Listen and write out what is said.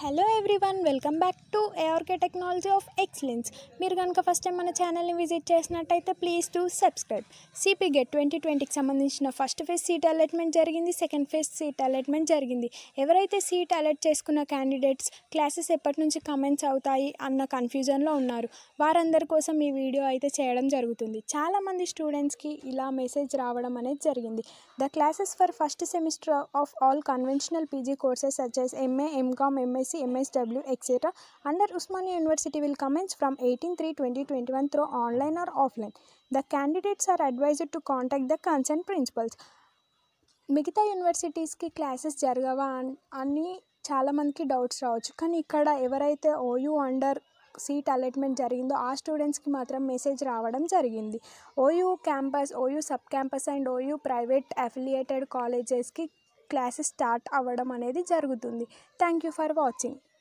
Hello everyone welcome back to ARK technology of excellence మీరు కనుక first time మన ఛానల్ని విజిట్ చేసినట్టయితే please to subscribe CP get twenty ట్వంటీకి సంబంధించిన ఫస్ట్ ఫేజ్ సీట్ అలాట్మెంట్ జరిగింది సెకండ్ ఫేజ్ సీట్ అలాట్మెంట్ జరిగింది ఎవరైతే సీట్ అలాట్ చేసుకున్న క్యాండిడేట్స్ క్లాసెస్ ఎప్పటి నుంచి కమెంట్స్ అవుతాయి అన్న కన్ఫ్యూజన్లో ఉన్నారు వారందరి కోసం ఈ వీడియో అయితే చేయడం జరుగుతుంది చాలామంది స్టూడెంట్స్కి ఇలా మెసేజ్ రావడం అనేది జరిగింది the classes for first semester of all conventional PG courses such as MA, MCOM, MSc, MSW, etc. under Usmania University will commence from 18-3-2021 through online or offline. The candidates are advised to contact the concerned principals. మిగతా యూనివర్సిటీస్కి classes జరగవా అన్- అని చాలామందికి doubts రావచ్చు కానీ ఇక్కడ ఎవరైతే OU under seat allotment జరిగిందో ఆ స్టూడెంట్స్కి మాత్రం మెసేజ్ రావడం జరిగింది OU campus OU sub campus and OU private affiliated కాలేజెస్కి క్లాసెస్ స్టార్ట్ అవ్వడం అనేది జరుగుతుంది థ్యాంక్ యూ ఫర్ వాచింగ్